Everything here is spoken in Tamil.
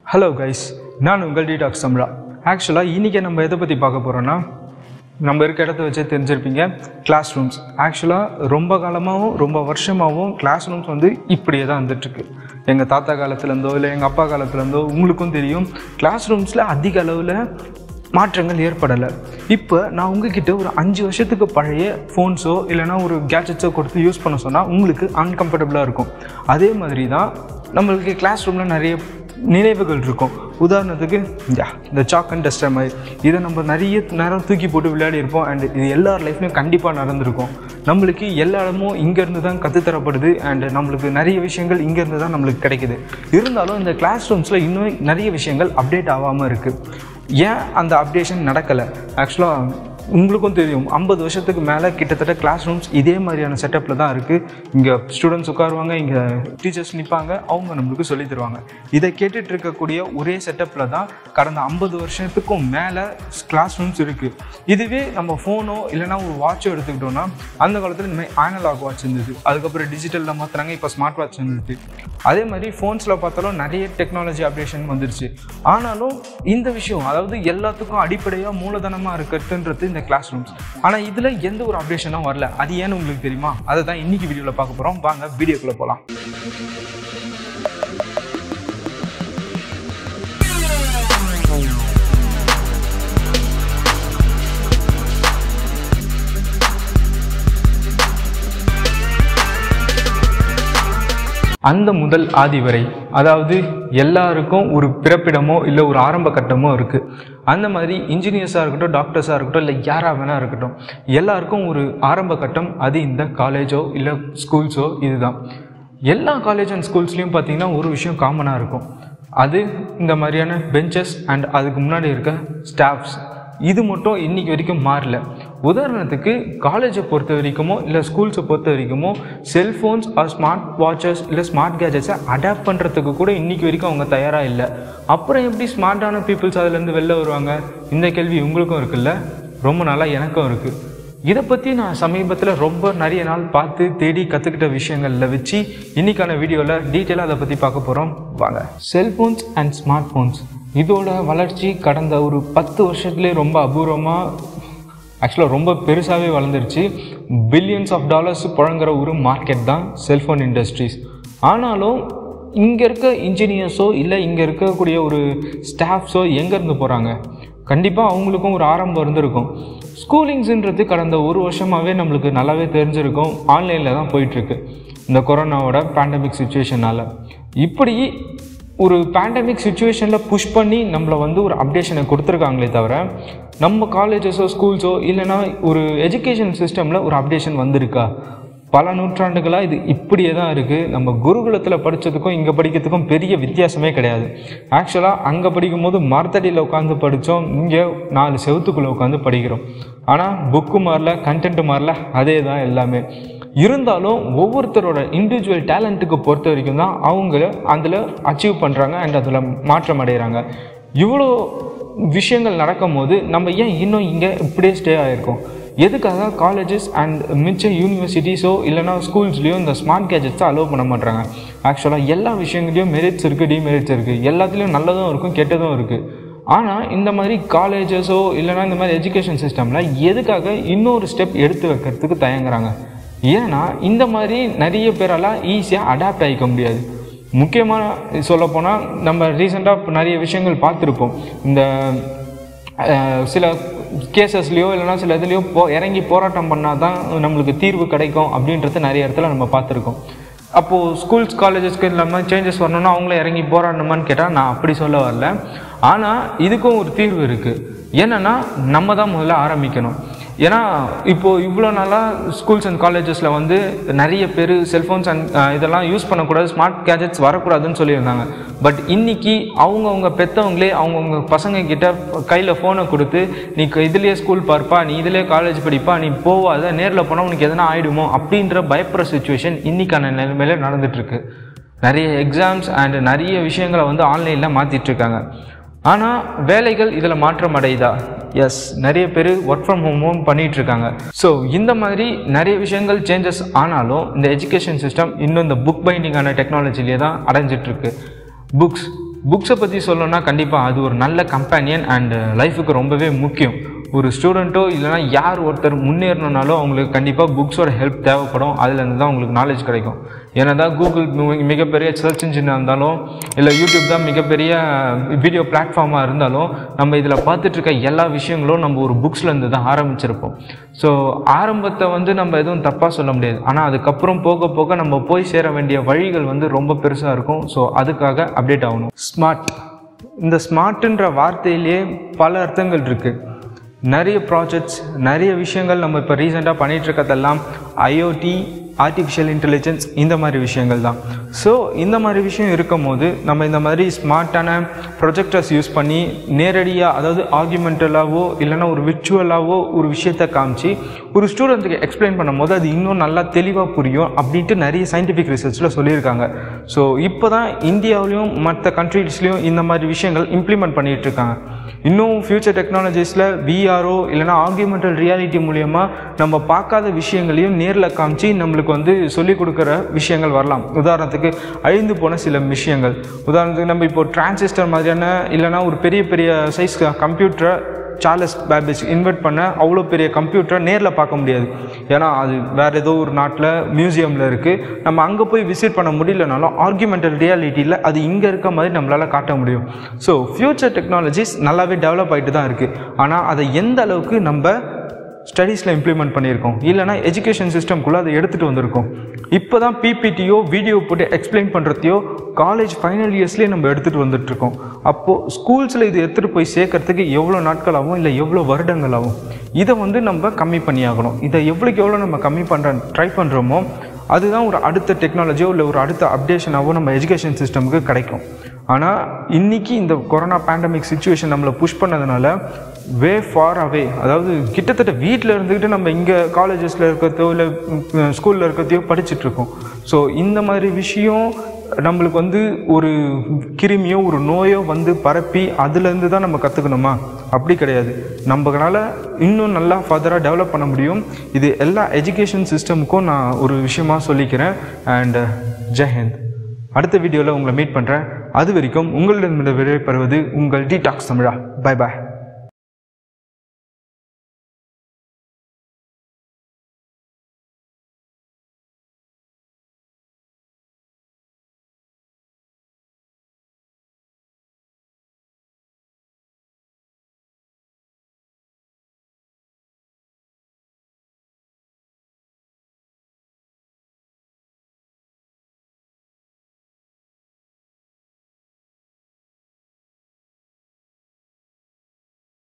ஹலோ கைஸ் நான் உங்கள் டீடாக்ஸ் சம்ரா ஆக்சுவலாக இன்றைக்கி நம்ம எதை பற்றி பார்க்க போகிறோன்னா நம்ம இருக்க இடத்த வச்சே தெரிஞ்சிருப்பீங்க கிளாஸ் ரூம்ஸ் ஆக்சுவலாக ரொம்ப காலமாகவும் ரொம்ப வருஷமாகவும் கிளாஸ் ரூம்ஸ் வந்து இப்படியே தான் வந்துட்டுருக்கு எங்கள் தாத்தா காலத்துலேருந்தோ இல்லை எங்கள் அப்பா காலத்துலேருந்தோ உங்களுக்கும் தெரியும் கிளாஸ் ரூம்ஸில் அதிக அளவில் மாற்றங்கள் ஏற்படலை இப்போ நான் உங்ககிட்ட ஒரு அஞ்சு வருஷத்துக்கு பழைய ஃபோன்ஸோ இல்லைனா ஒரு கேட்ஜெட்ஸோ கொடுத்து யூஸ் பண்ண சொன்னால் உங்களுக்கு அன்கம்ஃபர்டபுளாக இருக்கும் அதே மாதிரி தான் நம்மளுக்கு கிளாஸ் ரூமில் நிறைய நினைவுகள் இருக்கும் உதாரணத்துக்கு யா இந்த சாக் அண்ட் டஸ்டர் மாதிரி இதை நம்ம நிறைய நேரம் தூக்கி போட்டு விளையாடி இருப்போம் அண்ட் இது எல்லார் லைஃப்லையும் கண்டிப்பாக நடந்திருக்கும் நம்மளுக்கு எல்லா இடமும் இங்கேருந்து தான் கற்றுத்தரப்படுது அண்ட் நம்மளுக்கு நிறைய விஷயங்கள் இங்கேருந்து தான் நம்மளுக்கு கிடைக்குது இருந்தாலும் இந்த கிளாஸ் ரூம்ஸில் இன்னும் நிறைய விஷயங்கள் அப்டேட் ஆகாமல் இருக்குது ஏன் அந்த அப்டேஷன் நடக்கலை ஆக்சுவலாக உங்களுக்கும் தெரியும் ஐம்பது வருஷத்துக்கு மேலே கிட்டத்தட்ட கிளாஸ் ரூம்ஸ் இதே மாதிரியான செட்டப்பில் தான் இருக்குது இங்கே ஸ்டூடெண்ட்ஸ் உட்காருவாங்க இங்கே டீச்சர்ஸ் நிற்பாங்க அவங்க நம்மளுக்கு சொல்லித் தருவாங்க இதை கேட்டுட்டு இருக்கக்கூடிய ஒரே செட்டப்பில் தான் கடந்த ஐம்பது வருஷத்துக்கும் மேலே கிளாஸ் ரூம்ஸ் இருக்குது இதுவே நம்ம ஃபோனோ இல்லைனா ஒரு வாட்சோ எடுத்துக்கிட்டோம்னா அந்த காலத்தில் இந்த மாதிரி ஆனலாக் வாட்ச் இருந்தது அதுக்கப்புறம் டிஜிட்டலில் மாற்றுறாங்க இப்போ ஸ்மார்ட் வாட்ச் இருந்தது அதே மாதிரி ஃபோன்ஸில் பார்த்தாலும் நிறைய டெக்னாலஜி அப்டேஷன் வந்துருச்சு ஆனாலும் இந்த விஷயம் அதாவது எல்லாத்துக்கும் அடிப்படையாக மூலதனமாக இருக்கிறதுன்றது இந்த கிளாஸ் ரூம்ஸ் ஆனால் இதில் எந்த ஒரு அப்டேஷனும் வரல அது ஏன்னு உங்களுக்கு தெரியுமா அதை தான் இன்னைக்கு வீடியோவில் பார்க்க போகிறோம் வாங்க வீடியோக்குள்ளே போகலாம் அந்த முதல் ஆதி வரை அதாவது எல்லாருக்கும் ஒரு பிறப்பிடமோ இல்லை ஒரு ஆரம்ப கட்டமோ இருக்குது அந்த மாதிரி இன்ஜினியர்ஸாக இருக்கட்டும் டாக்டர்ஸாக இருக்கட்டும் இல்லை யாராக வேணா இருக்கட்டும் எல்லாருக்கும் ஒரு ஆரம்ப கட்டம் அது இந்த காலேஜோ இல்லை ஸ்கூல்ஸோ இதுதான் எல்லா காலேஜ் அண்ட் ஸ்கூல்ஸ்லேயும் பார்த்தீங்கன்னா ஒரு விஷயம் காமனாக இருக்கும் அது இந்த மாதிரியான பெஞ்சஸ் அண்ட் அதுக்கு முன்னாடி இருக்க ஸ்டாஃப்ஸ் இது மட்டும் இன்னைக்கு வரைக்கும் மாறல உதாரணத்துக்கு காலேஜை பொறுத்த வரைக்குமோ இல்லை ஸ்கூல்ஸை பொறுத்த வரைக்குமோ செல்ஃபோன்ஸ் ஆர் ஸ்மார்ட் வாட்சஸ் இல்லை ஸ்மார்ட் கேஜெட்ஸை அடாப்ட் பண்ணுறதுக்கு கூட இன்னைக்கு வரைக்கும் அவங்க தயாராக இல்லை அப்புறம் எப்படி ஸ்மார்ட்டான பீப்புள்ஸ் அதுலேருந்து வெளில வருவாங்க இந்த கேள்வி உங்களுக்கும் இருக்குல்ல ரொம்ப நாளாக எனக்கும் இருக்குது இதை பற்றி நான் சமீபத்தில் ரொம்ப நிறைய நாள் பார்த்து தேடி கற்றுக்கிட்ட விஷயங்களில் வச்சு இன்னைக்கான வீடியோவில் டீட்டெயிலாக அதை பற்றி பார்க்க போகிறோம் வாங்க செல்ஃபோன்ஸ் அண்ட் ஸ்மார்ட் ஃபோன்ஸ் இதோட வளர்ச்சி கடந்த ஒரு பத்து வருஷத்துலேயே ரொம்ப அபூர்வமாக ஆக்சுவலாக ரொம்ப பெருசாகவே வளர்ந்துருச்சு பில்லியன்ஸ் ஆஃப் டாலர்ஸ் புழங்குற ஒரு மார்க்கெட் தான் செல்ஃபோன் இண்டஸ்ட்ரீஸ் ஆனாலும் இங்கே இருக்க இன்ஜினியர்ஸோ இல்லை இங்கே இருக்கக்கூடிய ஒரு ஸ்டாஃப்ஸோ எங்கேருந்து போகிறாங்க கண்டிப்பாக அவங்களுக்கும் ஒரு ஆரம்பம் இருந்திருக்கும் ஸ்கூலிங்ஸுன்றது கடந்த ஒரு வருஷமாகவே நம்மளுக்கு நல்லாவே தெரிஞ்சிருக்கும் ஆன்லைனில் தான் போயிட்டுருக்கு இந்த கொரோனாவோட பேண்டமிக் சுச்சுவேஷனால் இப்படி ஒரு பேண்டமிக் சுச்சுவேஷனில் புஷ் பண்ணி நம்மளை வந்து ஒரு அப்டேஷனை கொடுத்துருக்காங்களே தவிர நம்ம காலேஜஸோ ஸ்கூல்ஸோ இல்லைனா ஒரு எஜுகேஷன் சிஸ்டமில் ஒரு அப்டேஷன் வந்திருக்கா பல நூற்றாண்டுகளாக இது இப்படியே தான் இருக்குது நம்ம குருகுலத்தில் படித்ததுக்கும் இங்கே படிக்கிறதுக்கும் பெரிய வித்தியாசமே கிடையாது ஆக்சுவலாக அங்கே படிக்கும்போது மரத்தடியில் உட்காந்து படித்தோம் இங்கே நாலு செவத்துக்குள்ளே உட்காந்து படிக்கிறோம் ஆனால் புக்கு மாறல கண்டென்ட் மாறல அதே தான் எல்லாமே இருந்தாலும் ஒவ்வொருத்தரோட இண்டிவிஜுவல் டேலண்ட்டுக்கு பொறுத்த வரைக்கும் தான் அவங்கள அதில் அச்சீவ் பண்ணுறாங்க அண்ட் அதில் மாற்றம் அடைகிறாங்க இவ்வளோ விஷயங்கள் நடக்கும் போது நம்ம ஏன் இன்னும் இங்கே இப்படியே ஸ்டே ஆகிருக்கோம் எதுக்காக காலேஜஸ் அண்ட் மிச்ச யூனிவர்சிட்டிஸோ இல்லைனா ஸ்கூல்ஸ்லேயோ இந்த ஸ்மார்ட் கேஜெட்ஸை அலோவ் பண்ண மாட்டாங்க ஆக்சுவலாக எல்லா விஷயங்களையும் மெரிட்ஸ் இருக்குது டிமெரிட்ஸ் இருக்குது எல்லாத்துலேயும் நல்லதும் இருக்கும் கெட்டதும் இருக்குது ஆனால் இந்த மாதிரி காலேஜஸோ இல்லைனா இந்த மாதிரி எஜுகேஷன் சிஸ்டமில் எதுக்காக இன்னொரு ஸ்டெப் எடுத்து வைக்கிறதுக்கு தயங்குறாங்க ஏன்னா இந்த மாதிரி நிறைய பேரால் ஈஸியாக அடாப்ட் ஆகிக்க முடியாது முக்கியமாக சொல்லப்போனால் நம்ம ரீசெண்டாக நிறைய விஷயங்கள் பார்த்துருப்போம் இந்த சில கேசஸ்லேயோ இல்லைனா சில இதுலேயோ போ இறங்கி போராட்டம் பண்ணால் தான் நம்மளுக்கு தீர்வு கிடைக்கும் அப்படின்றது நிறைய இடத்துல நம்ம பார்த்துருக்கோம் அப்போது ஸ்கூல்ஸ் காலேஜஸ்க்கு இல்லாமல் சேஞ்சஸ் வரணும்னா அவங்களே இறங்கி போராடணுமான்னு கேட்டால் நான் அப்படி சொல்ல வரல ஆனால் இதுக்கும் ஒரு தீர்வு இருக்குது என்னென்னா நம்ம தான் முதல்ல ஆரம்பிக்கணும் ஏன்னா இப்போது இவ்வளோ நாளாக ஸ்கூல்ஸ் அண்ட் காலேஜஸில் வந்து நிறைய பேர் செல்ஃபோன்ஸ் அண்ட் இதெல்லாம் யூஸ் பண்ணக்கூடாது ஸ்மார்ட் கேஜெட்ஸ் வரக்கூடாதுன்னு சொல்லியிருந்தாங்க பட் இன்றைக்கி அவங்கவுங்க பெற்றவங்களே அவங்கவுங்க பசங்க கிட்ட கையில் ஃபோனை கொடுத்து நீ இதுலேயே ஸ்கூல் பார்ப்பா நீ இதிலே காலேஜ் படிப்பா நீ போவாத நேரில் போனால் உனக்கு எதனா ஆகிடுமோ அப்படின்ற பயப்படுற சுச்சுவேஷன் இன்றைக்கான நிலைமையில நடந்துகிட்ருக்கு நிறைய எக்ஸாம்ஸ் அண்ட் நிறைய விஷயங்களை வந்து ஆன்லைனில் மாற்றிட்டுருக்காங்க ஆனால் வேலைகள் இதில் மாற்றம் அடையுதா எஸ் நிறைய பேர் ஒர்க் ஃப்ரம் ஹோமும் பண்ணிகிட்ருக்காங்க ஸோ இந்த மாதிரி நிறைய விஷயங்கள் சேஞ்சஸ் ஆனாலும் இந்த எஜுகேஷன் சிஸ்டம் இன்னும் இந்த புக் பைண்டிங்கான டெக்னாலஜிலே தான் அடைஞ்சிட்ருக்கு புக்ஸ் புக்ஸை பற்றி சொல்லணும்னா கண்டிப்பாக அது ஒரு நல்ல கம்பேனியன் அண்ட் லைஃபுக்கு ரொம்பவே முக்கியம் ஒரு ஸ்டூடெண்ட்டோ இல்லைனா யார் ஒருத்தர் முன்னேறணுனாலும் அவங்களுக்கு கண்டிப்பாக புக்ஸோட ஹெல்ப் தேவைப்படும் அதுலேருந்து தான் உங்களுக்கு நாலேஜ் கிடைக்கும் ஏன்னா தான் கூகுள் மி- மிகப்பெரிய சர்ச் இன்ஜினாக இருந்தாலும் இல்லை யூடியூப் தான் மிகப்பெரிய வீடியோ பிளாட்ஃபார்மாக இருந்தாலும் நம்ம இதில் பார்த்துட்டு இருக்க எல்லா விஷயங்களும் நம்ம ஒரு புக்ஸ்லேருந்து தான் ஆரம்பிச்சிருப்போம் ஸோ ஆரம்பத்தை வந்து நம்ம எதுவும் தப்பாக சொல்ல முடியாது ஆனால் அதுக்கப்புறம் போக போக நம்ம போய் சேர வேண்டிய வழிகள் வந்து ரொம்ப பெருசாக இருக்கும் ஸோ அதுக்காக அப்டேட் ஆகணும் ஸ்மார்ட் இந்த ஸ்மார்ட்டுன்ற வார்த்தையிலேயே பல அர்த்தங்கள் இருக்குது நிறைய ப்ராஜெக்ட்ஸ் நிறைய விஷயங்கள் நம்ம இப்போ ரீசெண்டாக பண்ணிகிட்டு இருக்கிறதெல்லாம் ஐஓடி ஆர்டிஃபிஷியல் இன்டெலிஜென்ஸ் இந்த மாதிரி விஷயங்கள் தான் ஸோ இந்த மாதிரி விஷயம் இருக்கும் போது நம்ம இந்த மாதிரி ஸ்மார்ட்டான ப்ரொஜெக்டர்ஸ் யூஸ் பண்ணி நேரடியாக அதாவது ஆர்குமெண்டலாவோ இல்லைன்னா ஒரு விர்ச்சுவலாவோ ஒரு விஷயத்தை காமிச்சு ஒரு ஸ்டூடெண்ட்டுக்கு எக்ஸ்பிளைன் பண்ணும்போது அது இன்னும் நல்லா தெளிவாக புரியும் அப்படின்ட்டு நிறைய சயின்டிஃபிக் ரிசர்ச்சில் சொல்லியிருக்காங்க ஸோ இப்போ தான் இந்தியாவிலையும் மற்ற கண்ட்ரீஸ்லேயும் இந்த மாதிரி விஷயங்கள் இம்ப்ளிமெண்ட் பண்ணிகிட்டு இருக்காங்க இன்னும் ஃப்யூச்சர் டெக்னாலஜிஸில் விஆர்ஓ இல்லைனா ஆர்குமெண்டல் ரியாலிட்டி மூலயமா நம்ம பார்க்காத விஷயங்களையும் நேரில் காமிச்சு நம்மளுக்கு வந்து சொல்லிக் கொடுக்குற விஷயங்கள் வரலாம் உதாரணத்துக்கு அழிந்து போன சில விஷயங்கள் உதாரணத்துக்கு நம்ம இப்போ டிரான்சிஸ்டர் மாதிரியான இல்லைனா ஒரு பெரிய பெரிய சைஸ் கம்ப்யூட்டரை சார்லஸ் பேபேஜ் இன்வெர்ட் பண்ண அவ்வளோ பெரிய கம்ப்யூட்டரை நேரில் பார்க்க முடியாது ஏன்னா அது வேறு ஏதோ ஒரு நாட்டில் மியூசியமில் இருக்குது நம்ம அங்கே போய் விசிட் பண்ண முடியலனாலும் ஆர்குமெண்டல் ரியாலிட்டியில் அது இங்கே இருக்க மாதிரி நம்மளால் காட்ட முடியும் ஸோ ஃப்யூச்சர் டெக்னாலஜிஸ் நல்லாவே டெவலப் ஆகிட்டு தான் இருக்குது ஆனால் அதை எந்த அளவுக்கு நம்ம ஸ்டடீஸில் இம்ப்ளிமெண்ட் பண்ணியிருக்கோம் இல்லைனா எஜுகேஷன் சிஸ்டம்குள்ளே அதை எடுத்துகிட்டு வந்திருக்கோம் இப்போ தான் பிபிடியோ வீடியோ போட்டு எக்ஸ்பிளைன் பண்ணுறதையோ காலேஜ் ஃபைனல் இயர்ஸ்லேயே நம்ம எடுத்துகிட்டு வந்துட்டுருக்கோம் அப்போது ஸ்கூல்ஸில் இது எடுத்துகிட்டு போய் சேர்க்கறதுக்கு எவ்வளோ நாட்கள் ஆகும் இல்லை எவ்வளோ வருடங்கள் ஆகும் இதை வந்து நம்ம கம்மி பண்ணியாகணும் இதை எவ்வளோக்கு எவ்வளோ நம்ம கம்மி பண்ணுற ட்ரை பண்ணுறோமோ அதுதான் ஒரு அடுத்த டெக்னாலஜியோ இல்லை ஒரு அடுத்த அப்டேஷனாவோ நம்ம எஜுகேஷன் சிஸ்டமுக்கு கிடைக்கும் ஆனால் இன்னைக்கு இந்த கொரோனா பேண்டமிக் சுச்சுவேஷன் நம்மளை புஷ் பண்ணதுனால வே ஃபார் அவே அதாவது கிட்டத்தட்ட வீட்டில் இருந்துக்கிட்டு நம்ம இங்கே காலேஜஸில் இருக்கிறதோ இல்லை ஸ்கூலில் இருக்கிறதையோ படிச்சுட்டு இருக்கோம் ஸோ இந்த மாதிரி விஷயம் நம்மளுக்கு வந்து ஒரு கிருமியோ ஒரு நோயோ வந்து பரப்பி அதுலேருந்து தான் நம்ம கற்றுக்கணுமா அப்படி கிடையாது நம்மளால இன்னும் நல்லா ஃபர்தராக டெவலப் பண்ண முடியும் இது எல்லா எஜுகேஷன் சிஸ்டமுக்கும் நான் ஒரு விஷயமா சொல்லிக்கிறேன் அண்ட் ஜெயஹிந்த் அடுத்த வீடியோவில் உங்களை மீட் பண்ணுறேன் அது வரைக்கும் உங்களிடமிருந்து விடைபெறுவது உங்கள் டீடாக்ஸ் தமிழா பை பாய்